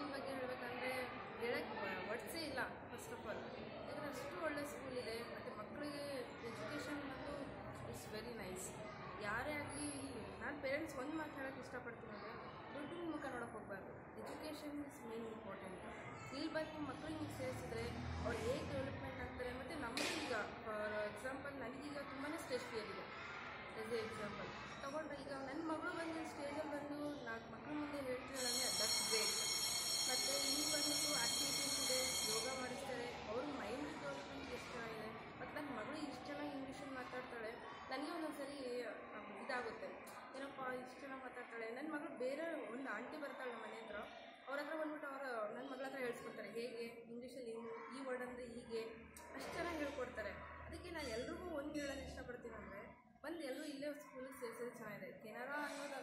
education ಬಗ್ಗೆ ಹೇಳಬೇಕಂದ್ರೆ ಹೇಳಕ್ಕೆ ವರ್ಡ್ಸೇ ಇಲ್ಲ ಫಸ್ಟ್ ಆಫ್ ಆಲ್ ಯಾಕಂದರೆ ಅಷ್ಟು ಒಳ್ಳೆ ಸ್ಕೂಲ್ ಇದೆ ಮತ್ತು ಮಕ್ಕಳಿಗೆ ಎಜುಕೇಷನ್ ಮತ್ತು ಇಟ್ಸ್ ವೆರಿ ನೈಸ್ ಯಾರೇ ಆಗಲಿ ನಾನು ಪೇರೆಂಟ್ಸ್ ಒಂದು ಮಾತು ಹೇಳೋಕ್ಕೆ ಇಷ್ಟಪಡ್ತೀನಿ ಅಂದರೆ ದುಡ್ಡಿನ ಮುಖ ನೋಡೋಕೆ ಹೋಗ್ಬಾರ್ದು ಎಜುಕೇಷನ್ ಇಸ್ ಮೇನ್ ಇಂಪಾರ್ಟೆಂಟ್ ಇಲ್ಲಿ ಬಂದು ಮಕ್ಕಳಿಗೆ ನೀವು ಸೇರಿಸಿದ್ರೆ ಅವ್ರು ಹೇಗೆ ಡೆವಲಪ್ಮೆಂಟ್ ಆಗ್ತಾರೆ ಮತ್ತು ನಮಗೀಗ ಫಾರ್ ಎಕ್ಸಾಂಪಲ್ ನನಗೀಗ ತುಂಬಾ ಸ್ಟೇಜ್ ಫಿಯರ್ ಇದೆ ಎಸ್ ಎ ಎಕ್ಸಾಂಪಲ್ ತಗೊಂಡ್ರೆ ಈಗ ನನ್ನ ಮಗಳು ಬಂದು ಸ್ಟೇಜಲ್ಲಿ ಬಂದು ನಾಲ್ಕು ಮಕ್ಕಳ ಮುಂದೆ ಹೇಳ್ತಿದ್ದಾಳೆ ದಟ್ಸ್ ಗ್ರೇಟ್ ಮತ್ತು ಇಲ್ಲಿ ಬಂದು ಆ್ಯಕ್ಟಿವಿಟೀಸ್ ಇದೆ ಯೋಗ ಮಾಡಿಸ್ತಾರೆ ಅವ್ರ ಮೈಂಡ್ ಡೆವಲಪ್ಮೆಂಟ್ ಎಷ್ಟು ಚೆನ್ನಾಗಿದೆ ಮತ್ತು ನನ್ನ ಮಗಳು ಇಷ್ಟು ಚೆನ್ನಾಗಿ ಇಂಗ್ಲೀಷಲ್ಲಿ ಮಾತಾಡ್ತಾಳೆ ನನಗೆ ಒಂದೊಂದು ಸರಿ ಅಹ್, ಇದಾಗುತ್ತೆ ಏನಪ್ಪ ಇಷ್ಟು ಚೆನ್ನಾಗಿ ಮಾತಾಡ್ತಾಳೆ ನನ್ನ ಮಗಳು ಬೇರೆ ಒಂದು ಆಂಟಿ ಬರ್ತಾಳೆ ನಮ್ಮ ಮನೆ ಹತ್ರ ಅವ್ರ ಹತ್ರ ಬಂದ್ಬಿಟ್ಟು ಅವರು ನನ್ನ ಮಗಳ ಹತ್ರ ಹೇಳ್ಸ್ಕೊಡ್ತಾರೆ ಹೇಗೆ ಇಂಗ್ಲೀಷಲ್ಲಿ ಏನು ಈ ವರ್ಡ್ ಅಂದರೆ ಹೀಗೆ ಅಷ್ಟು ಚೆನ್ನಾಗಿ ಹೇಳ್ಕೊಡ್ತಾರೆ ಅದಕ್ಕೆ ನಾನು ಎಲ್ರಿಗೂ ಒಂದು ಹೇಳೋಕ್ಕೆ ಇಷ್ಟಪಡ್ತೀನಿ ಅಂದರೆ ಬಂದು ಎಲ್ಲರೂ ಇಲ್ಲೇ ಸ್ಕೂಲಿಗೆ ಸೇರಿಸೋದು ಚೆನ್ನಾಗಿದೆ ಕೆನರಾ ಅನ್ನೋದಲ್ಲ